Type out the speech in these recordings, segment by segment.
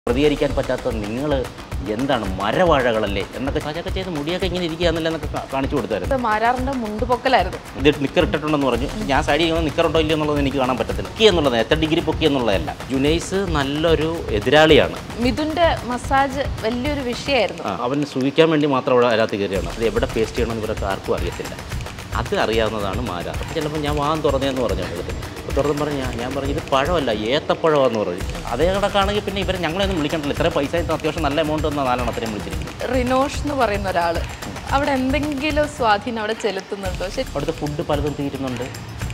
പ്രതികരിക്കാൻ പറ്റാത്ത നിങ്ങൾ എന്താണ് മരവാഴകളല്ലേ എന്നൊക്കെ അതൊക്കെ ചെയ്ത് മുടിയൊക്കെ ഇങ്ങനെ ഇരിക്കുകയെന്നല്ല എന്നൊക്കെ കാ- കാണിച്ചു കൊടുത്തായിരുന്നു ഇത് മാരാറിന്റെ മുണ്ടുപൊക്കലായിരുന്നു ഇത് നിക്കർ ഇട്ടിട്ടുണ്ടെന്ന് പറഞ്ഞു ഞാൻ സൈഡിൽ ഇങ്ങനെ നിക്കറുണ്ടോ ഇല്ലയോ എന്നുള്ളത് എനിക്ക് കാണാൻ പറ്റത്തില്ല പൊക്കി എന്നുള്ളത് എത്ര ഡിഗ്രി പൊക്കി എന്നുള്ളതല്ല ജുനൈസ് നല്ലൊരു എതിരാളിയാണ് മിഥുന്റെ മസാജ് വലിയൊരു വിഷയമായിരുന്നു ആ, അവൻ സൂഹിക്കാൻ വേണ്ടി മാത്രം അവിടെ അതിനകത്ത് കയറിയാണ് അത് എവിടെ പേസ്റ്റ് ചെയ്യണമെന്ന് ഇവരൊക്കെ ആർക്കും അറിയത്തില്ല അത് അറിയാവുന്നതാണ് മാര അപ്പം ചിലപ്പോൾ ഞാൻ വാൻ തുറന്നതെന്ന് പറഞ്ഞു അദ്ദേഹത്തിന് അപ്പോൾ തുറന്നു പറഞ്ഞ് ഞാൻ ഞാൻ പറഞ്ഞു ഇത് പഴമല്ല ഏത്തപ്പഴമാണെന്ന് പറഞ്ഞു അതേ കണക്കാണെങ്കിൽ പിന്നെ ഇവരെ ഞങ്ങളെയൊന്നും വിളിക്കണ്ടല്ലോ ഇത്ര പൈസ അത്യാവശ്യം നല്ല എമൗണ്ട് തന്ന നാലാണ് അത്രയും വിളിച്ചിരിക്കുന്നത് റിനോഷ് എന്ന് പറയുന്ന ഒരാള് അവിടെ എന്തെങ്കിലും സ്വാധീനം അവിടെ ചെലുത്തുന്നുണ്ടോ ശരി അവിടുത്തെ ഫുഡ് പലതും തീരുന്നുണ്ട്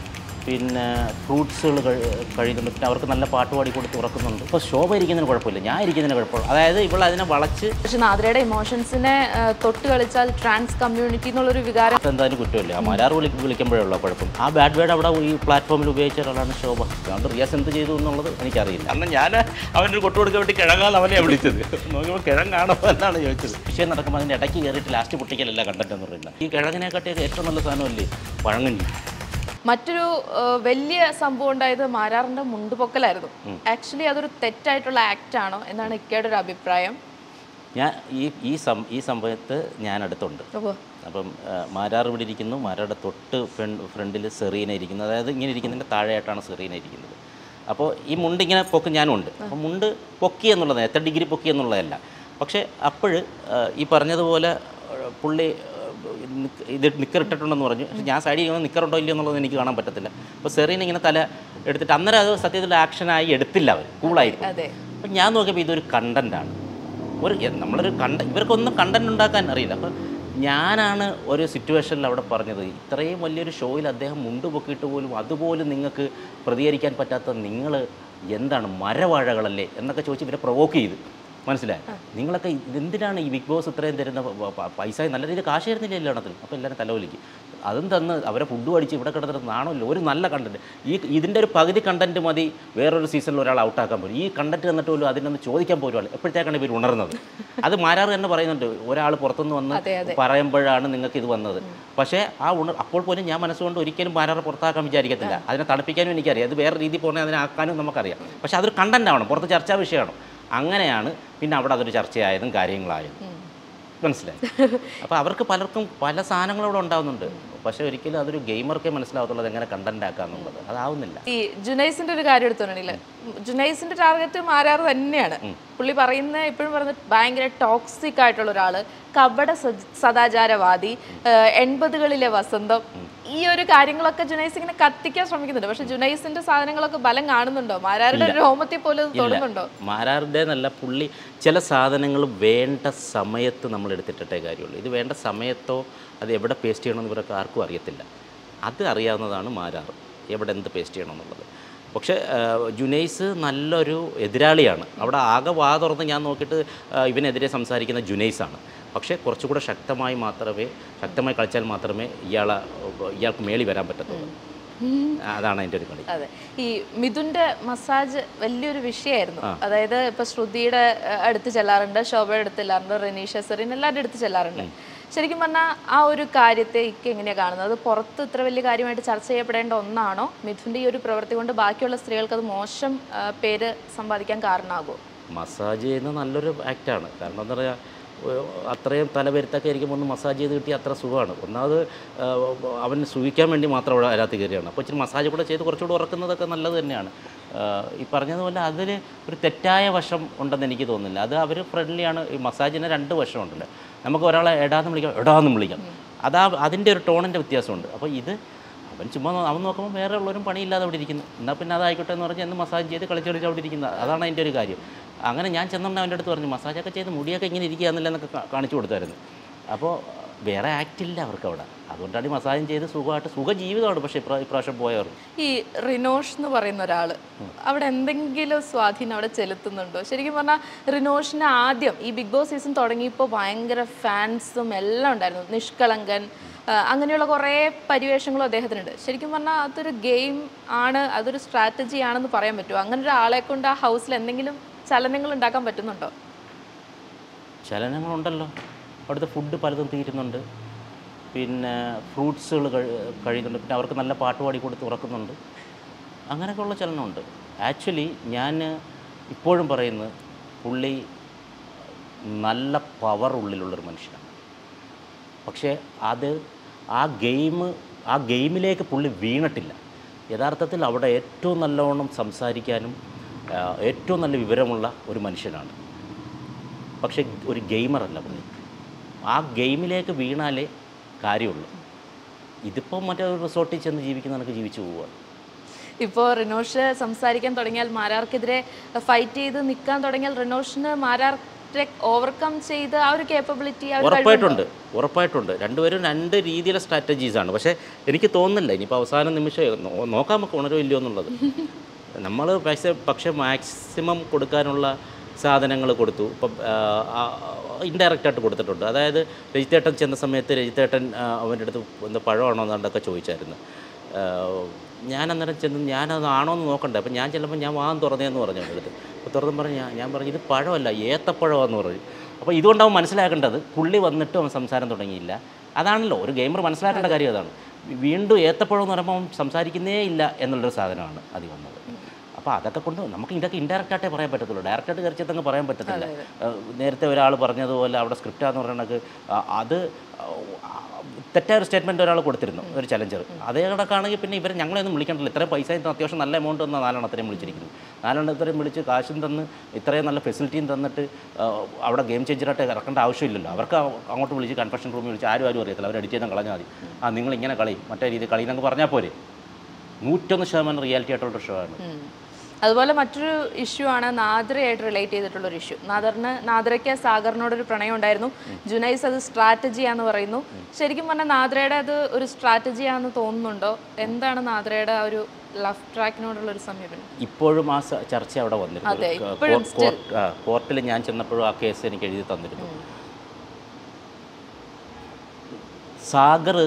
പിന്നെ ഫ്രൂട്ട്സുകൾ കഴിയുന്നുണ്ട് പിന്നെ അവർക്ക് നല്ല പാട്ട് പാടി കൊടുത്ത് ഉറക്കുന്നുണ്ട് ഇപ്പോൾ ശോഭ ഇരിക്കുന്നതിന് കുഴപ്പമില്ല ഞാൻ ഇരിക്കുന്നതിന് കുഴപ്പമില്ല അതായത് ഇവൾ അതിനെ വളച്ച് പക്ഷെ നാദ്രയുടെ ഇമോഷൻസിനെ ആ, തൊട്ട് കളിച്ചാൽ ട്രാൻസ് കമ്മ്യൂണിറ്റി എന്നുള്ളൊരു വികാരം എന്തായാലും കുറ്റമില്ല ആ മലയാർ വിളി വിളിക്കുമ്പോഴേ ഉള്ള കുഴപ്പം ആ ബാഡ് വേർഡ് അവിടെ ഈ പ്ലാറ്റ്ഫോമിൽ ഉപയോഗിച്ച ഒരാളാണ് ശോഭ അതുകൊണ്ട് റിയാസ് എന്ത് ചെയ്തു എന്നുള്ളത് എനിക്കറിയില്ല അന്ന് ഞാൻ അവനൊരു കൊട്ടു കൊടുക്കാൻ വേണ്ടി കിഴങ്ങാന്ന് അവനെ വിളിച്ചത് നോക്കിയപ്പോൾ കിഴങ്ങാണോ എന്നാണ് ചോദിച്ചത് വിഷയം നടക്കുമ്പോൾ അതിൻ്റെ ഇടയ്ക്ക് കയറിയിട്ട് ലാസ്റ്റ് പൊട്ടിക്കലല്ല കണ്ടന്റ് എന്ന് പറയുന്നത് ഈ കിഴങ്ങിനെക്കാട്ടിയൊക്കെ ഏറ്റവും നല്ല സാധനമല്ലേ പഴങ്ങഞ്ഞി മറ്റൊരു ആ, വലിയ സംഭവം ഉണ്ടായത് മാരാറിന്റെ മുണ്ടുപൊക്കലായിരുന്നു ആക്ച്വലി അതൊരു തെറ്റായിട്ടുള്ള ആക്ട് ആണോ എന്നാണ് ഇക്കയുടെ ഒരു അഭിപ്രായം ഞാൻ ഈ ഈ സം ഈ സംഭവത്ത് ഞാൻ അടുത്തുണ്ട് ഓ അപ്പം ആ, മാരാർ ഇവിടെ ഇരിക്കുന്നു മാരാറുടെ തൊട്ട് ഫ്രണ്ട് ഫ്രണ്ടിൽ സെറീന ഇരിക്കുന്നു അതായത് ഇങ്ങനെ ഇരിക്കുന്നതിൻ്റെ താഴെയായിട്ടാണ് സെറീന ഇരിക്കുന്നത് അപ്പോൾ ഈ മുണ്ട് ഇങ്ങനെ പൊക്കും ഞാനും ഉണ്ട് അപ്പോൾ മുണ്ട് പൊക്കി എന്നുള്ളത് എത്ര ഡിഗ്രി പൊക്കി എന്നുള്ളതല്ല പക്ഷേ അപ്പോൾ ഈ പറഞ്ഞതുപോലെ ആ, പുള്ളി ആ, നിക്ക് ഇത് നിക്കർ ഇട്ടിട്ടുണ്ടെന്ന് പറഞ്ഞു പക്ഷേ ഞാൻ സൈഡിൽ ഇങ്ങനെ നിക്കറുണ്ടോ ഇല്ലയോ എന്നുള്ളത് എനിക്ക് കാണാൻ പറ്റത്തില്ല അപ്പോൾ സെറീന ഇങ്ങനെ തല എടുത്തിട്ട് അന്നേരം അത് സത്യത്തിൽ ആക്ഷനായി എടുത്തില്ല അവർ കൂളായി അതെ അപ്പം ഞാൻ നോക്കിയപ്പോൾ ഇതൊരു കണ്ടൻ്റാണ് ഒരു എ- നമ്മളൊരു കണ്ട ഇവർക്കൊന്നും കണ്ടന്റ് ഉണ്ടാക്കാൻ അറിയില്ല അപ്പം ഞാനാണ് ഒരു സിറ്റുവേഷനിൽ അവിടെ പറഞ്ഞത് ഇത്രയും വലിയൊരു ഷോയിൽ അദ്ദേഹം മുണ്ട് പൊക്കിയിട്ട് പോലും അതുപോലും നിങ്ങൾക്ക് പ്രതികരിക്കാൻ പറ്റാത്ത നിങ്ങൾ എന്താണ് മരവാഴകളല്ലേ എന്നൊക്കെ ചോദിച്ച് ഇവരെ പ്രൊവോക്ക് ചെയ്ത് മനസ്സിലായി നിങ്ങളൊക്കെ ഇതെന്തിനാണ് ഈ ബിഗ് ബോസ് ഇത്രയും തരുന്ന പ- പ- പൈസ നല്ല രീതിയിൽ കാശ് തരുന്നില്ല എല്ലായിടത്തും അപ്പോൾ എല്ലാവരും തലവലിക്കും അതും തന്ന് അവരെ ഫുഡ് അടിച്ച് ഇവിടെ കിടന്നിട്ട് നാണമല്ലോ ഒരു നല്ല കണ്ടന്റ് ഈ ഇതിൻ്റെ ഒരു പകുതി കണ്ടന്റ് മതി വേറൊരു സീസണിൽ ഒരാൾ ഔട്ടാക്കാൻ പോലും ഈ കണ്ടന്റ് തന്നിട്ട് പോലും അതിനൊന്ന് ചോദിക്കാൻ പോലും ആൾ എപ്പോഴത്തേക്കാണ് ഇവർ ഉണർന്നത് അത് മാരാറ് തന്നെ പറയുന്നുണ്ട് ഒരാൾ പുറത്തുനിന്ന് വന്ന് അതെ, അതെ. പറയുമ്പോഴാണ് നിങ്ങൾക്ക് ഇത് വന്നത് പക്ഷേ ആ ഉണർ അപ്പോൾ പോലും ഞാൻ മനസ്സുകൊണ്ട് ഒരിക്കലും മാരാറ് പുറത്താക്കാൻ വിചാരിക്കത്തില്ല അതിനെ തണുപ്പിക്കാനും എനിക്കറിയാം അത് വേറെ രീതിയിൽ പോകണേ അതിനെ ആക്കാനും നമുക്കറിയാം പക്ഷേ അതൊരു കണ്ടന്റ് ആവണം പുറത്ത് ചർച്ചാ വിഷയമാണ് അങ്ങനെയാണ് പിന്നെ അവിടെ അതൊരു ചർച്ചയായതും കാര്യങ്ങളായതും മനസ്സിലായി അപ്പോൾ അവർക്ക് പലർക്കും പല സാധനങ്ങളും അവിടെ ഉണ്ടാവുന്നുണ്ട് പക്ഷേ ഒരിക്കലും അതൊരു ഗെയിമർക്കേ മനസ്സിലാവത്തുള്ളൂ അത് എങ്ങനെ കണ്ടന്റ് ആക്കാന്നുള്ളത് അതാവുന്നില്ല ഈ ജുനൈസിന്റെ ഒരു കാര്യം എടുത്തോണ്ടില്ല ജുനൈസിന്റെ ടാർഗറ്റ് മാരാറ് തന്നെയാണ് പുള്ളി പറയുന്ന എപ്പോഴും പറയുന്നത് ഭയങ്കര ടോക്സിക് ആയിട്ടുള്ള ഒരാള് കപട സദ്- സദാചാരവാദി ഏഹ് എൺപതുകളിലെ വസന്തം ഈ ഒരു കാര്യങ്ങളൊക്കെ ജുനൈസ് ഇങ്ങനെ കത്തിക്കാൻ ശ്രമിക്കുന്നുണ്ട് പക്ഷെ ജുനൈസിന്റെ സാധനങ്ങളൊക്കെ ബലം കാണുന്നുണ്ടോ മാരാരുടെ രോമത്തിൽ പോലും അത് തൊടുന്നുണ്ടോ മാരാറുടെ നല്ല പുള്ളി ചില സാധനങ്ങൾ വേണ്ട സമയത്ത് നമ്മൾ എടുത്തിട്ടേ കാര്യമുള്ളൂ ഇത് വേണ്ട സമയത്തോ അത് എവിടെ പേസ്റ്റ് ചെയ്യണമെന്ന് ഇവരൊക്കെ ആർക്കും അറിയത്തില്ല അത് അറിയാവുന്നതാണ് മാരാറ് എവിടെ എന്ത് പേസ്റ്റ് ചെയ്യണമെന്നുള്ളത് പക്ഷേ ആ, ജുനൈസ് നല്ലൊരു എതിരാളിയാണ് അവിടെ ആകെ വാ തുറന്ന് ഞാൻ നോക്കിയിട്ട് ആ, ഇവനെതിരെ സംസാരിക്കുന്ന ജുനൈസാണ് പക്ഷേ കുറച്ചുകൂടെ ശക്തമായി മാത്രമേ ശക്തമായി കളിച്ചാൽ മാത്രമേ ഇയാളെ ഇയാൾക്ക് മേളി വരാൻ പറ്റത്തുള്ളൂ അതാണ് അതിൻ്റെ ഒരു കളി അതെ ഈ മിഥുന്റെ മസാജ് വലിയൊരു വിഷയമായിരുന്നു അതായത് ഇപ്പൊ ശ്രുതിയുടെ അഹ്, അടുത്ത് ചെല്ലാറുണ്ട് ശോഭയുടെ അടുത്ത് ചെല്ലാറുണ്ട് റെനീഷ സെറീൻ എല്ലാവരുടെ അടുത്ത് ചെല്ലാറുണ്ട് ശരിക്കും പറഞ്ഞാൽ ആ ഒരു കാര്യത്തെ ഇക്ക് എങ്ങനെയാണ് കാണുന്നത് അത് പുറത്ത് ഇത്ര വലിയ കാര്യമായിട്ട് ചർച്ച ചെയ്യപ്പെടേണ്ട ഒന്നാണോ മിഥുന്റെ ഈ ഒരു പ്രവൃത്തി കൊണ്ട് ബാക്കിയുള്ള സ്ത്രീകൾക്ക് അത് മോശം ആ, പേര് സമ്പാദിക്കാൻ കാരണമാകുമോ മസാജ് ചെയ്യുന്നത് നല്ലൊരു ആക്റ്റാണ് കാരണം എന്താ പറയുക അത്രയും തലവരുത്തൊക്കെ ഇരിക്കുമ്പോൾ ഒന്ന് മസാജ് ചെയ്ത് കിട്ടിയാൽ അത്ര സുഖമാണ് ഒന്നാമത് ആ, അവൻ സൂഹിക്കാൻ വേണ്ടി മാത്രം അവിടെ അതിനകത്ത് കയറിയാണ് അപ്പോൾ ഇച്ചിരി മസാജ് കൂടെ ചെയ്ത് കുറച്ചുകൂടെ ഉറക്കുന്നതൊക്കെ നല്ലത് തന്നെയാണ് ആ, ഈ പറഞ്ഞതുപോലെ അതിൽ ഒരു തെറ്റായ വശം ഉണ്ടെന്ന് എനിക്ക് തോന്നുന്നില്ല അത് അവർ ഫ്രണ്ട്ലിയാണ് ഈ മസാജിന് രണ്ട് വശമുണ്ടല്ലോ നമുക്ക് ഒരാളെ എടാന്ന് വിളിക്കാം എടാന്നും വിളിക്കാം അതാ അതിൻ്റെ ഒരു ടോണിൻ്റെ വ്യത്യാസമുണ്ട് അപ്പോൾ ഇത് അവൻ ചുമ്മാ നോ- അവൻ നോക്കുമ്പോൾ വേറെ ഉള്ളവരും പണിയില്ലാതെ അവിടെ ഇരിക്കുന്നു എന്നാൽ പിന്നെ അതായിക്കോട്ടെ എന്ന് പറഞ്ഞ് എന്ന് മസാജ് ചെയ്ത് കളിച്ച് കളിച്ച് അവിടെ ഇരിക്കുന്നത് അതാണ് അതിൻ്റെ ഒരു കാര്യം അങ്ങനെ ഞാൻ ചെന്നുകൊണ്ട് അവൻ്റെ അടുത്ത് പറഞ്ഞു മസാജൊക്കെ ചെയ്ത് മുടിയൊക്കെ ഇങ്ങനെ ഇരിക്കുകയെന്നില്ല എന്നൊക്കെ കാ- കാണിച്ചു കൊടുത്തായിരുന്നു അപ്പോൾ വേറെ ആക്ട് ഇല്ല അവർക്ക് അവിടെ അതുകൊണ്ടാണ് ഈ മസാജും ചെയ്ത് സുഖമായിട്ട് സുഖ ജീവിതമാണ് പക്ഷേ ഇപ്രാ ഇപ്രാവശ്യം പോയവർ ഈ റിനോഷ് എന്ന് പറയുന്ന ഒരാള് അവിടെ എന്തെങ്കിലും സ്വാധീനം അവിടെ ചെലുത്തുന്നുണ്ടോ ശരിക്കും പറഞ്ഞാൽ റിനോഷിന് ആദ്യം ഈ ബിഗ് ബോസ് സീസൺ തുടങ്ങിയപ്പോൾ ഭയങ്കര ഫാൻസും എല്ലാം ഉണ്ടായിരുന്നു നിഷ്കളങ്കൻ ആ, അങ്ങനെയുള്ള കുറേ പരിവേഷങ്ങളും അദ്ദേഹത്തിനുണ്ട് ശരിക്കും പറഞ്ഞാൽ അതൊരു ഗെയിം ആണ് അതൊരു സ്ട്രാറ്റജി ആണെന്ന് പറയാൻ പറ്റുമോ അങ്ങനെ ഒരാളെ കൊണ്ട് ആ ഹൗസിൽ എന്തെങ്കിലും ചലനങ്ങൾ ഉണ്ടാക്കാൻ പറ്റുന്നുണ്ടോ ചലനങ്ങളുണ്ടല്ലോ അവിടുത്തെ ഫുഡ് പലതും തീരുന്നുണ്ട് പിന്നെ ഫ്രൂട്ട്സുകൾ കഴിയുന്നുണ്ട് പിന്നെ അവർക്ക് നല്ല പാട്ട് പാടി കൊടുത്ത് ഉറക്കുന്നുണ്ട് അങ്ങനെയൊക്കെയുള്ള ചലനമുണ്ട് ആക്ച്വലി ഞാൻ ഇപ്പോഴും പറയുന്നത് പുള്ളി നല്ല പവർ ഉള്ളിലുള്ളൊരു മനുഷ്യനാണ് പക്ഷേ അത് ആ ഗെയിം ആ ഗെയിമിലേക്ക് പുള്ളി വീണിട്ടില്ല യഥാർത്ഥത്തിൽ അവിടെ ഏറ്റവും നല്ലവണ്ണം സംസാരിക്കാനും ആ, ഏറ്റവും നല്ല വിവരമുള്ള ഒരു മനുഷ്യനാണ് പക്ഷേ ഒരു ഗെയിമറല്ല പുള്ളി ആ ഗെയിമിലേക്ക് വീണാലേ കാര്യമുള്ളൂ ഇതിപ്പോൾ മറ്റേ ഒരു റിസോർട്ടിൽ ചെന്ന് ജീവിക്കുന്ന കണക്ക് ജീവിച്ചു പോവുകയാണ് ഇപ്പോൾ റിനോഷ് സംസാരിക്കാൻ തുടങ്ങിയാൽ മാരാർക്കെതിരെ ഫൈറ്റ് ചെയ്ത് നിൽക്കാൻ തുടങ്ങിയാൽ റിനോഷിന് മാരാർക്കെ ഓവർകം ചെയ്ത് ആ ഒരു കേപ്പബിലിറ്റി ആ ഒരു ഉറപ്പായിട്ടുണ്ട് ഉറപ്പായിട്ടുണ്ട് രണ്ടുപേരും രണ്ട് രീതിയിലെ സ്ട്രാറ്റജീസാണ് പക്ഷേ എനിക്ക് തോന്നുന്നില്ല ഇനിയിപ്പോൾ അവസാന നിമിഷം നോ- നോക്കാൻ നമുക്ക് ഉണരോ ഇല്ലയോ എന്നുള്ളത് നമ്മൾ പക്ഷേ പക്ഷേ മാക്സിമം കൊടുക്കാനുള്ള സാധനങ്ങൾ കൊടുത്തു ഇപ്പം ഇൻഡയറക്റ്റായിട്ട് കൊടുത്തിട്ടുണ്ട് അതായത് രജിത്തേട്ടൻ ചെന്ന സമയത്ത് രജിത്തേട്ടൻ ആ, അവൻ്റെ അടുത്ത് എന്താ പഴമാണോ എന്നാണ്ടൊക്കെ ചോദിച്ചായിരുന്നു ആ, ഞാൻ അന്നേരം ചെന്ന് ഞാനത് ആണോ എന്ന് നോക്കണ്ടേ അപ്പം ഞാൻ ചെല്ലുമ്പോൾ ഞാൻ വാങ്ങാൻ തുറന്നേന്ന് പറഞ്ഞു അവൻ്റെ അടുത്ത് അപ്പോൾ തുറന്നും പറഞ്ഞു ഞാൻ ഞാൻ പറഞ്ഞു ഇത് പഴമല്ല ഏത്തപ്പഴമാണെന്ന് പറഞ്ഞു അപ്പോൾ ഇതുകൊണ്ട് അവൻ മനസ്സിലാക്കേണ്ടത് പുള്ളി വന്നിട്ട് അവൻ സംസാരം തുടങ്ങിയില്ല അതാണല്ലോ ഒരു ഗെയിമർ മനസ്സിലാക്കേണ്ട കാര്യം അതാണ് വീണ്ടും ഏത്തപ്പഴം എന്ന് പറയുമ്പോൾ അവൻ സംസാരിക്കുന്നേ ഇല്ല എന്നുള്ളൊരു സാധനമാണ് അതിൽ വന്നത് അപ്പോൾ അതൊക്കെ കൊണ്ട് നമുക്ക് ഇതൊക്കെ ഇൻഡയറക്റ്റ് ആയിട്ടേ പറയാൻ പറ്റത്തുള്ളൂ ഡയറക്റ്റായിട്ട് കറിച്ചത്തങ്ങ് പറയാൻ പറ്റത്തില്ല ഏഹ് നേരത്തെ ഒരാൾ പറഞ്ഞതുപോലെ അവിടെ സ്ക്രിപ്റ്റാന്ന് പറയുന്നത് അത് ആ, തെറ്റായ ഒരു സ്റ്റേറ്റ്മെൻറ്റ് ഒരാൾ കൊടുത്തിരുന്നു ഒരു ചലഞ്ചർ അതേ കണക്കാണെങ്കിൽ പിന്നെ ഇവർ ഞങ്ങളെയൊന്നും വിളിക്കണ്ടല്ലോ ഇത്രയും പൈസ തന്ന് അത്യാവശ്യം നല്ല എമൗണ്ട് തന്ന നാലെണ്ണം അത്രയും വിളിച്ചിരിക്കുന്നു നാലെണ്ണം ഇത്രയും വിളിച്ച് കാശും തന്ന് ഇത്രയും നല്ല ഫെസിലിറ്റിയും തന്നിട്ട് ആ, അവിടെ ഗെയിം ചേഞ്ചറായിട്ട് ഇറക്കേണ്ട ആവശ്യമില്ലല്ലോ അവർക്ക് അ- അങ്ങോട്ട് വിളിച്ച് കൺഫെഷൻ റൂമിൽ വിളിച്ച് ആരും ആരും അറിയത്തില്ല അവർ അടിച്ചു കളഞ്ഞാൽ മതി ആ നിങ്ങൾ ഇങ്ങനെ കളി മറ്റേ രീതി കളി എന്നൊക്കെ പറഞ്ഞാൽ പോരെ നൂറ്റൊന്ന് ശതമാനം റിയാലിറ്റി ആയിട്ടുള്ള ഷോ ആണ് ഉം. അതുപോലെ മറ്റൊരു ഇഷ്യൂ ആണ് നാദ്രയായിട്ട് റിലേറ്റ് ചെയ്തിട്ടുള്ള ഒരു ഇഷ്യൂ നാദറിന് നാദ്രയ്ക്ക് സാഗറിനോടൊരു പ്രണയം ഉണ്ടായിരുന്നു ജുനൈസ് അത് സ്ട്രാറ്റജിയാന്ന് പറയുന്നു ശരിക്കും പറഞ്ഞാൽ നാദ്രയുടെ അത് ഒരു സ്ട്രാറ്റജിയാന്ന് തോന്നുന്നുണ്ടോ എന്താണ് നാദ്രയുടെ ആ ഒരു ലവ് ട്രാക്കിനോടുള്ള ഒരു സമീപനം ഇപ്പോഴും ആ സ- ചർച്ച അവിടെ വന്നിരുന്നു അതെ, കോ- ഇപ്പോഴും കോ- കോർട്ട്- ആ, കോർട്ടിൽ ഞാൻ ചെന്നപ്പോഴും ആ കേസ് എനിക്ക് എഴുതി തന്നിരുന്നു സാഗർ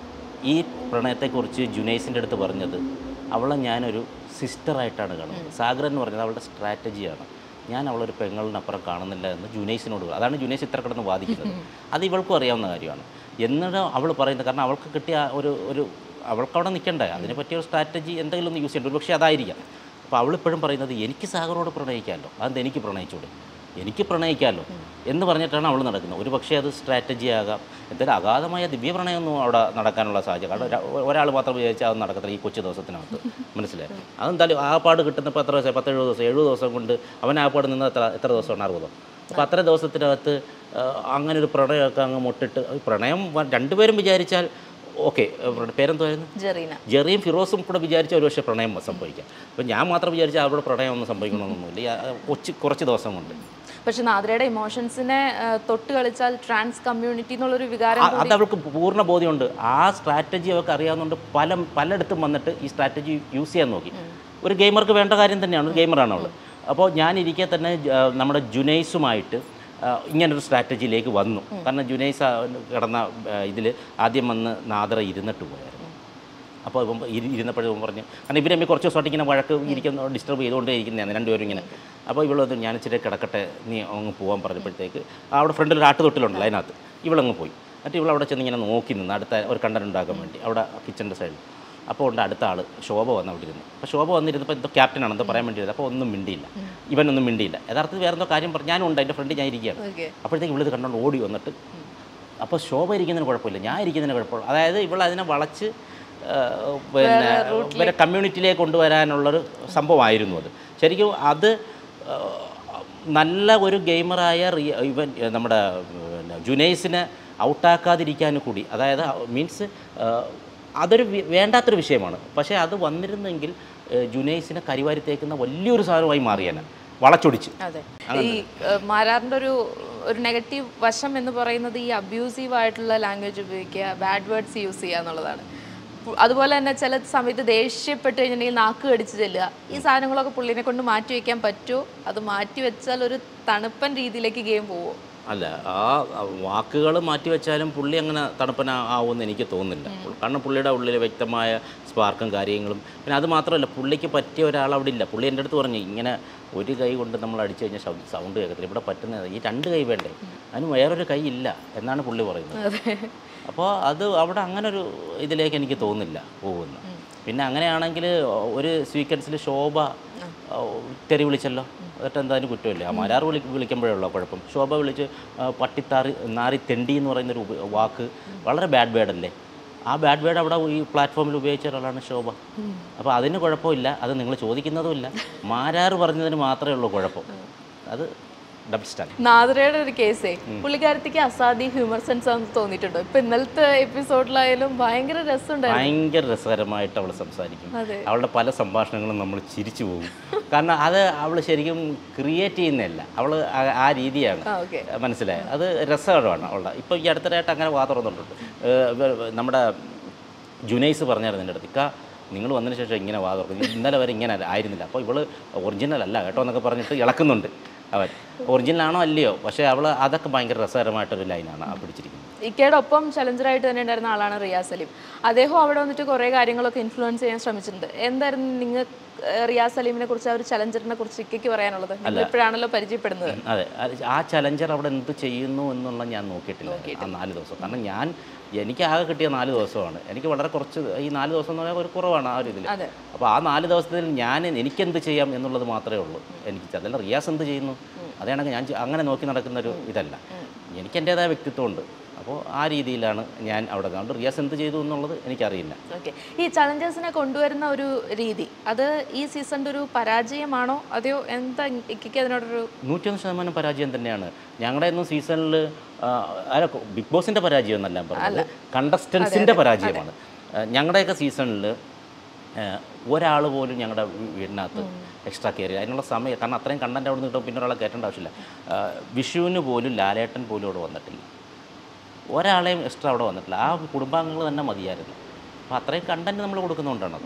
ഈ പ്രണയത്തെക്കുറിച്ച് ജുനൈസിൻ്റെ അടുത്ത് പറഞ്ഞത് അവളെ ഞാനൊരു സിസ്റ്ററായിട്ടാണ് കാണുന്നത് സാഗർ എന്ന് പറഞ്ഞത് അവളുടെ സ്ട്രാറ്റജിയാണ് ഞാൻ അവളൊരു പെങ്ങളിനപ്പുറം കാണുന്നില്ല എന്ന് ജുനൈസിനോട് പറ- അതാണ് ജുനൈസ് ഇത്ര കിടന്ന് വാദിക്കുന്നത് അത് ഇവൾക്കും അറിയാവുന്ന കാര്യമാണ് എന്നിട്ട് അവൾ പറയുന്നത് കാരണം അവൾക്ക് കിട്ടിയ ആ ഒരു ഒരു അവൾക്ക് അവിടെ നിൽക്കണ്ടേ അതിനെ പറ്റിയ ഒരു സ്ട്രാറ്റജി എന്തെങ്കിലും ഒന്ന് യൂസ് ചെയ്യണ്ട ഒരു പക്ഷേ അതായിരിക്കാം അപ്പോൾ അവളിപ്പോഴും പറയുന്നത് എനിക്ക് സാഗറോട് പ്രണയിക്കാമല്ലോ അതെന്ത് എനിക്ക് പ്രണയിച്ചൂടെ എനിക്ക് പ്രണയിക്കാമല്ലോ എന്ന് പറഞ്ഞിട്ടാണ് അവൾ നടക്കുന്നത് ഒരു പക്ഷേ അത് സ്ട്രാറ്റജി ആകാം എന്തായാലും അഗാധമായ ദിവ്യ പ്രണയമൊന്നും അവിടെ നടക്കാനുള്ള സാധ്യത കാരണം ഒരാൾ മാത്രം വിചാരിച്ചാൽ അത് നടക്കത്തില്ല ഈ കൊച്ചു ദിവസത്തിനകത്ത് മനസ്സിലായി അതെന്തായാലും ആ പാട് കിട്ടുന്നപ്പോൾ എത്ര ദിവസം പത്തെഴുപത് ദിവസം എഴുപത് ദിവസം കൊണ്ട് അവൻ ആ പാട് നിന്ന് എത്ര എത്ര ദിവസമാണ് അറുപതോ അപ്പോൾ അത്ര ദിവസത്തിനകത്ത് ആ, അങ്ങനെ ഒരു പ്രണയമൊക്കെ അങ്ങ് മുട്ടിട്ട് അത് പ്രണയം വ- രണ്ടുപേരും വിചാരിച്ചാൽ ഓക്കെ പേരെന്തായിരുന്നു ജെറീന ജെറിയും ഫിറോസും കൂടെ വിചാരിച്ച ഒരു പക്ഷേ പ്രണയം സംഭവിക്കാം അപ്പം ഞാൻ മാത്രം വിചാരിച്ചാൽ അവരുടെ പ്രണയം ഒന്നും സംഭവിക്കണമെന്നൊന്നുമില്ല ഈ, ആ, കൊച്ച് കുറച്ച് ദിവസം കൊണ്ട് പക്ഷെ നാദ്രയുടെ ഇമോഷൻസിനെ തൊട്ട് കളിച്ചാൽ ട്രാൻസ് കമ്മ്യൂണിറ്റി എന്നുള്ളൊരു വികാരം ആ- അത് അവൾക്ക് പൂർണ്ണ ബോധ്യമുണ്ട് ആ സ്ട്രാറ്റജി അവൾക്ക് അറിയാവുന്നതുകൊണ്ട് പല പലയിടത്തും വന്നിട്ട് ഈ സ്ട്രാറ്റജി യൂസ് ചെയ്യാൻ നോക്കി ഒരു ഗെയിമർക്ക് വേണ്ട കാര്യം തന്നെയാണ് ഒരു ഗെയിമറാണ് അവൾ അപ്പോൾ ഞാൻ ഇരിക്കെ തന്നെ ജ- നമ്മുടെ ജുനൈസുമായിട്ട് ആ, ഇങ്ങനൊരു സ്ട്രാറ്റജിയിലേക്ക് വന്നു കാരണം ജുനൈസ് കിടന്ന ഇതിൽ ആദ്യം വന്ന് നാദറ ഇരുന്നിട്ട് പോയായിരുന്നു അപ്പോൾ ഇപ്പം ഇരി ഇരുന്നപ്പോഴും ഇവൻ പറഞ്ഞു കാരണം ഇവരെ തമ്മിൽ കുറച്ച് ദിവസമായിട്ട് ഇങ്ങനെ വഴക്ക് ഇരിക്കുന്ന ഡിസ്റ്റർബ് ചെയ്തുകൊണ്ടേ ഇരിക്കുന്നതാണ് രണ്ടുപേരും ഇങ്ങനെ അപ്പോൾ ഇവളത് ഞാൻ ഇച്ചിരി കിടക്കട്ടെ നീ അങ്ങ് പോകാൻ പറഞ്ഞപ്പോഴത്തേക്ക് അവിടെ ഫ്രണ്ടിൽ ഒരു ആട്ടുതൊട്ടിലുണ്ടല്ലോ അതിനകത്ത് ഇവളങ്ങ് പോയി എന്നിട്ട് ഇവൾ അവിടെ ചെന്ന് ഇങ്ങനെ നോക്കി നിന്ന് അടുത്ത ഒരു കണ്ടന്റ് ഉണ്ടാക്കാൻ വേണ്ടി അവിടെ കിച്ചൻ്റെ സൈഡിൽ അപ്പോൾ ഉണ്ട് അടുത്ത ആൾ ശോഭ വന്ന് അവിടെ ഇരുന്നു അപ്പോൾ ശോഭ വന്നിരുന്നപ്പോൾ എന്തോ ക്യാപ്റ്റനാണ് എന്തോ പറയാൻ വേണ്ടി ഇരുന്നത് അപ്പോൾ ഒന്നും മിണ്ടിയില്ല ഇവനൊന്നും മിണ്ടിയില്ല യഥാർത്ഥത്തിൽ വേറെ എന്തോ കാര്യം പറഞ്ഞു ഞാനും ഉണ്ട് എൻ്റെ ഫ്രണ്ട് ഞാൻ ഇരിക്കുകയാണ് ഓക്കെ അപ്പോഴത്തേക്ക് ഇവളിത് കണ്ടുകൊണ്ട് ഓടി വന്നിട്ട് അപ്പോൾ ശോഭ ഇരിക്കുന്നതിന് കുഴപ്പമില്ല ഞാൻ ഇരിക്കുന്നതിന് കുഴപ്പമില്ല അതായത് ഇവൾ അതിനെ വളച്ച് ആ, പിന്നെ ഇവരെ കമ്മ്യൂണിറ്റിയിലേക്ക് കൊണ്ടുവരാനുള്ളൊരു സംഭവമായിരുന്നു അത് ശരിക്കും അത് ആ, നല്ല ഒരു ഗെയിമറായ റിയ ഇവൻ നമ്മുടെ പിന്നെ ജുനൈസിനെ ഔട്ടാക്കാതിരിക്കാൻ കൂടി അതായത് മീൻസ് അതൊരു വി- വേണ്ടാത്തൊരു വിഷയമാണ് പക്ഷേ അത് വന്നിരുന്നെങ്കിൽ ആ, ജുനൈസിനെ കരിവാരി തേക്കുന്ന വലിയൊരു സാധനമായി മാറിയേനെ വളച്ചൊടിച്ച് അതെ ഈ ഏഹ്, മാരാറിന്റെ ഒരു ഒരു നെഗറ്റീവ് വശം എന്ന് പറയുന്നത് ഈ അബ്യൂസീവ് ആയിട്ടുള്ള ലാംഗ്വേജ് ഉപയോഗിക്കുക ബാഡ് വേർഡ്സ് യൂസ് ചെയ്യുക എന്നുള്ളതാണ് പു- അതുപോലെ തന്നെ ചില സമയത്ത് ദേഷ്യപ്പെട്ട് കഴിഞ്ഞിട്ടുണ്ടെങ്കിൽ നാക്ക് കടിച്ച് ചെല്ലുക ഈ സാധനങ്ങളൊക്കെ പുള്ളിനെ കൊണ്ട് മാറ്റി വയ്ക്കാൻ പറ്റുമോ അത് മാറ്റി വെച്ചാൽ ഒരു തണുപ്പൻ രീതിയിലേക്ക് ഗെയിം പോവോ അല്ല ആ വാക്കുകൾ മാറ്റിവെച്ചാലും പുള്ളി അങ്ങനെ തണുപ്പന ആവുമെന്ന് എനിക്ക് തോന്നുന്നില്ല കാരണം പുള്ളിയുടെ ഉള്ളിൽ വ്യക്തമായ സ്പാർക്കും കാര്യങ്ങളും പിന്നെ അത് മാത്രമല്ല പുള്ളിക്ക് പറ്റിയ ഒരാൾ അവിടെ ഇല്ല പുള്ളി എൻ്റെ അടുത്ത് പറഞ്ഞു ഇങ്ങനെ ഒരു കൈ കൊണ്ട് നമ്മൾ അടിച്ചു കഴിഞ്ഞാൽ ശബ്ദ സൗണ്ട് കേൾക്കത്തില്ല ഇവിടെ പറ്റുന്നത് ഈ രണ്ട് കൈ വേണ്ടേ അതിന് വേറൊരു കൈ ഇല്ല എന്നാണ് പുള്ളി പറയുന്നത് അതെ അപ്പോൾ അത് അവിടെ അങ്ങനെ ഒരു ഇതിലേക്ക് എനിക്ക് തോന്നുന്നില്ല പോകുന്നു പിന്നെ അങ്ങനെയാണെങ്കിൽ ഒരു സ്വീക്കൻസിൽ ശോഭ തെറി വിളിച്ചല്ലോ എന്നിട്ട് എന്താ അതിന് കുറ്റമില്ല ആ മാരാർ വിളി വിളിക്കുമ്പോഴേ ഉള്ളൂ കുഴപ്പം ശോഭ വിളിച്ച് ആ, പട്ടിത്താറി നാറി തെണ്ടി എന്ന് പറയുന്നൊരു ഉപ- വാക്ക് വളരെ ബാഡ് വേർഡ് അല്ലേ ആ ബാഡ് വേർഡ് അവിടെ ഈ പ്ലാറ്റ്ഫോമിൽ ഉപയോഗിച്ച ഒരാളാണ് ശോഭ അപ്പോൾ അതിന് കുഴപ്പമില്ല അത് നിങ്ങൾ ചോദിക്കുന്നതുമില്ല മാരാർ പറഞ്ഞതിന് മാത്രമേ ഉള്ളൂ കുഴപ്പം അത് ഡബിൾ സ്റ്റാൻഡ് നാദ്രയുടെ ഒരു കേസേ പുള്ളിക്കാരത്തിക്ക് അസാധ്യ ഹ്യൂമർ സെൻസ് ആണെന്ന് തോന്നിയിട്ടുണ്ടോ ഇപ്പൊ ഇന്നലത്തെ എപ്പിസോഡിലായാലും ഭയങ്കര രസമുണ്ടായിരുന്നു ഭയങ്കര രസകരമായിട്ട് അവൾ സംസാരിക്കും അതെ. അവളുടെ പല സംഭാഷണങ്ങളും നമ്മൾ ചിരിച്ചു പോകും കാരണം അത് അവൾ ശരിക്കും ക്രിയേറ്റ് ചെയ്യുന്നതല്ല അവൾ ആ രീതിയാണ് ആ ഓക്കെ മനസ്സിലായി അത് രസകരമാണ് അവളുടെ ഇപ്പോൾ ഈ അടുത്തിടെയായിട്ട് അങ്ങനെ വാ തുറന്നിട്ടുണ്ട് ഏഹ് വ- വ- നമ്മുടെ ജുനൈസ് പറഞ്ഞായിരുന്നു എൻ്റെ അടുത്ത് ഇക്ക നിങ്ങൾ വന്നതിന് ശേഷം ഇങ്ങനെ വാ തുറക്കുന്നു ഇന്നലെ വരെ ഇങ്ങനെ ആയിരുന്നില്ല അപ്പോൾ ഇവള് ഒറിജിനൽ അല്ല കേട്ടോ എന്നൊക്കെ പറഞ്ഞിട്ട് ഇളക്കുന്നുണ്ട് അവൻ ഒറിജിനൽ ആണോ അല്ലയോ പക്ഷേ അവൾ അതൊക്കെ ഭയങ്കര രസകരമായിട്ടൊരു ലൈനാണ് ആ പിടിച്ചിരിക്കുന്നത് ഇക്കയുടെ ഒപ്പം ചലഞ്ചറായിട്ട് തന്നെ ഉണ്ടായിരുന്ന ആളാണ് റിയാസ് സലീം അദ്ദേഹം അവിടെ വന്നിട്ട് കുറേ കാര്യങ്ങളൊക്കെ ഇൻഫ്ലുവൻസ് ചെയ്യാൻ ശ്രമിച്ചിട്ടുണ്ട് എന്തായിരുന്നു നിങ്ങൾ റിയാസ് സലീമിനെ കുറിച്ച് ആ ഒരു ചലഞ്ചറിനെ കുറിച്ച് ഇക്കയ്ക്ക് പറയാനുള്ളത് നിങ്ങൾ ഇപ്പോഴാണല്ലോ പരിചയപ്പെടുന്നത് അതെ അത് ആ ചലഞ്ചർ അവിടെ എന്ത് ചെയ്യുന്നു എന്നുള്ള ഞാൻ നോക്കിയിട്ടില്ല ആ നാല് ദിവസം കാരണം ഞാൻ എനിക്ക് ആകെ കിട്ടിയ നാല് ദിവസമാണ് എനിക്ക് വളരെ കുറച്ച് ഈ നാല് ദിവസം എന്ന് പറഞ്ഞാൽ ഒരു കുറവാണ് ആ ഒരു ഇതിൽ അതെ അപ്പോൾ ആ നാല് ദിവസത്തിൽ ഞാൻ എനിക്കെന്ത് ചെയ്യാം എന്നുള്ളത് മാത്രമേ ഉള്ളൂ എനിക്ക് അതല്ല റിയാസ് എന്ത് ചെയ്യുന്നു അതാണെങ്കിൽ ഞാൻ ചെ- അങ്ങനെ നോക്കി നടക്കുന്ന ഒരു ഇതല്ല എനിക്ക് എൻ്റേതായ വ്യക്തിത്വമുണ്ട് അപ്പോൾ ആ രീതിയിലാണ് ഞാൻ അവിടെ അതുകൊണ്ട് റിയാസ് എന്ത് ചെയ്തു എന്നുള്ളത് എനിക്കറിയില്ല ഓക്കെ ഈ ചലഞ്ചേഴ്സിനെ കൊണ്ടുവരുന്ന ഒരു രീതി അത് ഈ സീസണിന്റെ ഒരു പരാജയമാണോ അതെയോ എന്താ ഇക്കയ്ക്ക് അതിനോടൊരു നൂറ്റൊന്ന് ശതമാനം പരാജയം തന്നെയാണ് ഞങ്ങളുടെ ഒന്നും സീസണിൽ അല്ല ബിഗ് ബോസിൻ്റെ പരാജയം എന്നല്ല ഞാൻ പറഞ്ഞത് കണ്ടസ്റ്റൻസിൻ്റെ പരാജയമാണ് ആ, ഞങ്ങളുടെയൊക്കെ സീസണിൽ ഒരാൾ പോലും ഞങ്ങളുടെ വീ- വീടിനകത്ത് എക്സ്ട്രാ കയറി അതിനുള്ള സമയം കാരണം അത്രയും കണ്ടന്റ് അവിടെ നിന്ന് കിട്ടും പിന്നെ ഒരാളെ കയറ്റേണ്ട ആവശ്യമില്ല ആ, വിഷുവിന് പോലും ലാലേട്ടൻ പോലും അവിടെ വന്നിട്ടില്ല ഒരാളെയും എക്സ്ട്രാ അവിടെ വന്നിട്ടില്ല ആ കുടുംബാംഗങ്ങൾ തന്നെ മതിയായിരുന്നു അപ്പോൾ അത്രയും കണ്ടന്റ് നമ്മൾ കൊടുക്കുന്നതുകൊണ്ടാണ്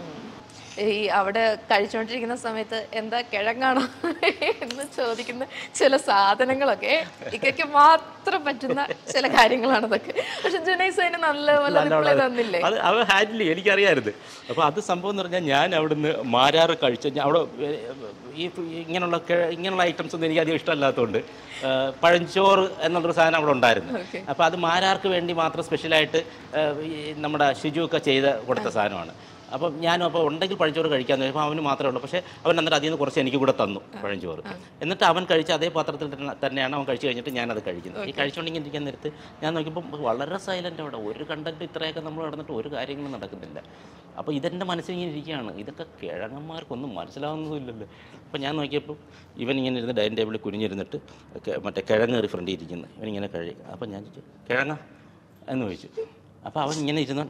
ഈ അവിടെ കഴിച്ചുകൊണ്ടിരിക്കുന്ന സമയത്ത് എന്താ കിഴങ്ങാണോ എന്ന് ചോദിക്കുന്ന ചില സാധനങ്ങളൊക്കെ ഇക്കയ്ക്ക് മാത്രം പറ്റുന്ന ചില കാര്യങ്ങളാണ് ഇതൊക്കെ പക്ഷെ ജുനൈസ് അതിന് നല്ലപോലെ റിപ്ലൈ തന്നില്ലേ അത് അവ ഹാൻഡിൽ ചെയ്യും. എനിക്കറിയാമായിരുന്നു അപ്പോൾ അത് സംഭവം എന്ന് പറഞ്ഞാൽ ഞാൻ അവിടുന്ന് മാരാറ് കഴിച്ച ഞാൻ അവിടെ ഏർ, ഈ ഇങ്ങനെയുള്ള കിഴ- ഇങ്ങനെയുള്ള ഐറ്റംസ് ഒന്നും എനിക്ക് അധികം ഇഷ്ടമല്ലാത്തതുകൊണ്ട് ഏർ, പഴഞ്ചോറ് എന്നുള്ളൊരു സാധനം അവിടെ ഉണ്ടായിരുന്നു Okay. അപ്പോൾ അത് മാരാർക്ക് വേണ്ടി മാത്രം സ്പെഷ്യലായിട്ട് ഏർ, ഈ നമ്മുടെ ഷിജു ഒക്കെ ചെയ്ത് കൊടുത്ത സാധനമാണ് അപ്പം ഞാനും അപ്പോൾ ഉണ്ടെങ്കിൽ പഴഞ്ചോറ് കഴിക്കാമെന്ന് ചോദിച്ചപ്പോൾ അവന് മാത്രമേ ഉള്ളൂ പക്ഷേ അവൻ എന്നിട്ട് അതിൽ നിന്ന് കുറച്ച് എനിക്ക് കൂടെ തന്നു പഴഞ്ചോറ് എന്നിട്ട് അവൻ കഴിച്ച അതേ പാത്രത്തിൽ തന്നെ തന്നെയാണ് അവൻ കഴിച്ച് കഴിഞ്ഞിട്ട് ഞാനത് കഴിക്കുന്നത് ഈ കഴിച്ചുകൊണ്ടിങ്ങനെ ഇരിക്കാൻ നേരത്ത് ഞാൻ നോക്കിയപ്പോൾ വളരെ സൈലൻ്റ് അവിടെ ഒരു കണ്ടന്റ് ഇത്രയൊക്കെ നമ്മൾ നടന്നിട്ട് ഒരു കാര്യങ്ങളും നടക്കുന്നില്ല അപ്പോൾ ഇതെൻ്റെ മനസ്സിൽ ഇങ്ങനെ ഇരിക്കുകയാണ് ഇതൊക്കെ കിഴങ്ങന്മാർക്കൊന്നും മനസ്സിലാവുന്നതുമില്ലല്ലോ അപ്പോൾ ഞാൻ നോക്കിയപ്പോൾ ഇവൻ ഇങ്ങനെ ഇരുന്ന് ഡൈനിങ് ടേബിളിൽ കുനിഞ്ഞിരുന്നിട്ട് ഒക്കെ മറ്റേ കിഴങ്ങ് കയറി ഫ്രണ്ടിൽ ഇരിക്കുന്നു ഇവനിങ്ങനെ കഴിയും അപ്പോൾ ഞാൻ ചോദിച്ചു കിഴങ്ങ എന്ന് ചോദിച്ചു അപ്പോൾ അവൻ ഇങ്ങനെ ഇരുന്ന്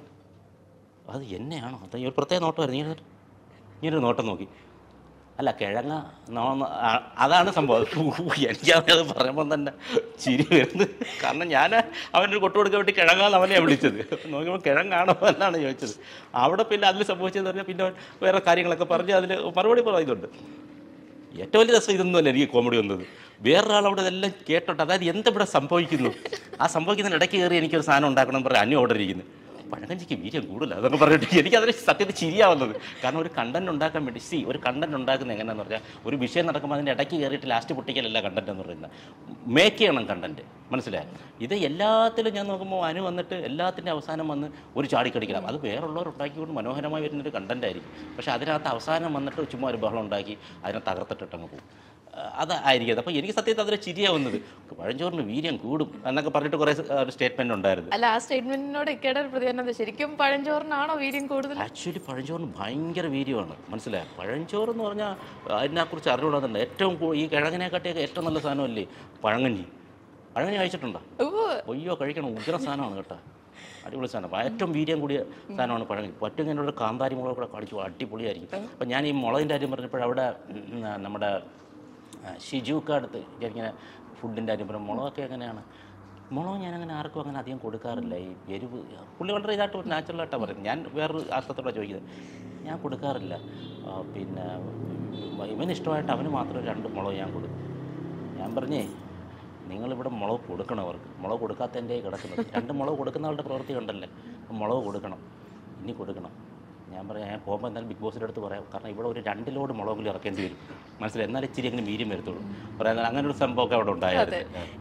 അത് എന്നെയാണോ അത് ഈ ഒരു പ്രത്യേക നോട്ടമായിരുന്നു ഇങ്ങനെ ഇങ്ങനൊരു നോട്ടം നോക്കി അല്ല കിഴങ്ങ നോന്ന് ആ- അതാണ് സംഭവം എനിക്കത് പറയുമ്പോൾ തന്നെ ചിരി വരുന്നത് കാരണം ഞാൻ അവനൊരു കൊട്ടു കൊടുക്കാൻ വേണ്ടി കിഴങ്ങാന്ന് അവനെ വിളിച്ചത് നോക്കിയപ്പോൾ കിഴങ്ങാണോ എന്നാണ് ചോദിച്ചത് അവിടെ പിന്നെ അതിൽ സംഭവിച്ചതെന്ന് പറഞ്ഞാൽ പിന്നെ അവൻ വേറെ കാര്യങ്ങളൊക്കെ പറഞ്ഞ് അതിൽ മറുപടി പറയുന്നുണ്ട് ഏറ്റവും വലിയ രസം ഇതൊന്നുമല്ല എനിക്ക് കോമഡി വന്നത് വേറൊരാൾ അവിടെ ഇതെല്ലാം കേട്ടോട്ട് അതായത് എന്തിവിടെ സംഭവിക്കുന്നു ആ സംഭവിക്കുന്നതിന് ഇടയ്ക്ക് കയറി എനിക്കൊരു സാധനം ഉണ്ടാക്കണം എന്ന് പറഞ്ഞ് അന്യം ഓർഡർ ഇരിക്കുന്നത് പഴകഞ്ചിക്ക് വീര്യം കൂടുതല അതൊക്കെ പറഞ്ഞിട്ട് എനിക്ക് അതിന് സത്യത്തിൽ ചിരിയാവുന്നത് കാരണം ഒരു കണ്ടന്റ് ഉണ്ടാക്കാൻ വേണ്ടി സി ഒരു കണ്ടന്റ് ഉണ്ടാക്കുന്നത് എങ്ങനെയാണെന്ന് പറഞ്ഞാൽ ഒരു വിഷയം നടക്കുമ്പോൾ അതിൻ്റെ ഇടയ്ക്ക് കയറിയിട്ട് ലാസ്റ്റ് പൊട്ടിക്കലല്ല കണ്ടന്റ് എന്ന് പറയുന്നത് മേക്ക് ചെയ്യണം കണ്ടന്റ് മനസ്സിലായോ ഇത് എല്ലാത്തിലും ഞാൻ നോക്കുമ്പോൾ അനു വന്നിട്ട് എല്ലാത്തിൻ്റെ അവസാനം വന്ന് ഒരു ചാടിക്കടിക്കണം അത് വേറുള്ളവർ ഉണ്ടാക്കിക്കൊണ്ട് മനോഹരമായി വരുന്നൊരു കണ്ടന്റ് ആയിരിക്കും പക്ഷേ അതിനകത്ത് അവസാനം വന്നിട്ട് ചുമ്മാ ഒരു ബഹളം ഉണ്ടാക്കി അതിനെ തകർത്തിട്ടിട്ടങ്ങ് പോകും അത് ആയിരിക്കും അപ്പോൾ എനിക്ക് സത്യത്തിൽ അതിൽ ചിരിയാവുന്നത് പഴഞ്ചോറിന് വീര്യം കൂടും എന്നൊക്കെ പറഞ്ഞിട്ട് കുറേ സ്- ഒരു സ്റ്റേറ്റ്മെന്റ് ഉണ്ടായിരുന്നു അല്ല ആ സ്റ്റേറ്റ്മെന്റിനോട് ഇക്കയുടെ ഒരു പ്രതികരണം എന്താ? ശരിക്കും പഴഞ്ചോറിനാണോ വീര്യം കൂടുതൽ ആക്ച്വലി പഴഞ്ചോറിന് ഭയങ്കര വീര്യമാണ് മനസ്സിലായോ പഴഞ്ചോറ് എന്ന് പറഞ്ഞാൽ അതിനെക്കുറിച്ച് അറിവുള്ളതുണ്ട് ഏറ്റവും കൂ- ഈ കിഴങ്ങിനെക്കാട്ടിയൊക്കെ ഏറ്റവും നല്ല സാധനമല്ലേ പഴങ്കഞ്ഞി പഴങ്കഞ്ഞി കഴിച്ചിട്ടുണ്ടോ ഓ അയ്യോ കഴിക്കണം ഉഗ്ര സാധനമാണ് കേട്ടോ അടിപൊളി സാധനം ഏറ്റവും വീര്യം കൂടിയ സാധനമാണ് പഴങ്കി പറ്റും എന്നോട് കാന്താരി മുളക് കൂടെ കടിച്ചു അടിപൊളിയായിരിക്കും അപ്പം ഞാൻ ഈ മുളകിൻ്റെ കാര്യം പറഞ്ഞപ്പോൾ അവിടെ ഉം, നമ്മുടെ ആ, ഷിജുക്ക അടുത്ത് ഞാനിങ്ങനെ ഫുഡിൻ്റെ കാര്യം പറഞ്ഞു മുളകൊക്കെ എങ്ങനെയാണ് മുളക് ഞാനങ്ങനെ ആർക്കും അങ്ങനെ അധികം കൊടുക്കാറില്ല ഈ എരിവ് പുള്ളി വളരെ ഇതായിട്ട് നാച്ചുറലായിട്ടാണ് പറയുന്നത് ഞാൻ വേറൊരു അർത്ഥത്തോടെ ചോദിക്കുന്നത് ഞാൻ കൊടുക്കാറില്ല ആ, പിന്നെ ഇവന് ഇഷ്ടമായിട്ട് അവന് മാത്രം രണ്ട് മുളക് ഞാൻ കൊടുക്കും ഞാൻ പറഞ്ഞേ നിങ്ങളിവിടെ മുളക് കൊടുക്കണം അവർക്ക് മുളക് കൊടുക്കാത്തതിൻ്റെ കിടക്കുന്നത് രണ്ട് മുളക് കൊടുക്കുന്നവരുടെ പ്രവൃത്തി കണ്ടല്ലേ അപ്പം മുളക് കൊടുക്കണം ഇനി കൊടുക്കണം ഞാൻ പറയാം ഞാൻ പോകുമ്പോൾ എന്തായാലും ബിഗ് ബോസിൻ്റെ അടുത്ത് പറയാം കാരണം ഇവിടെ ഒരു രണ്ട് ലോഡ് മുളകിൽ ഇറക്കേണ്ടി വരും മനസ്സിലായി എന്നാലും ഇച്ചിരി അങ്ങനെ മീര്യം വരത്തുള്ളൂ പറയാൻ അങ്ങനെ ഒരു സംഭവമൊക്കെ അവിടെ ഉണ്ടായത്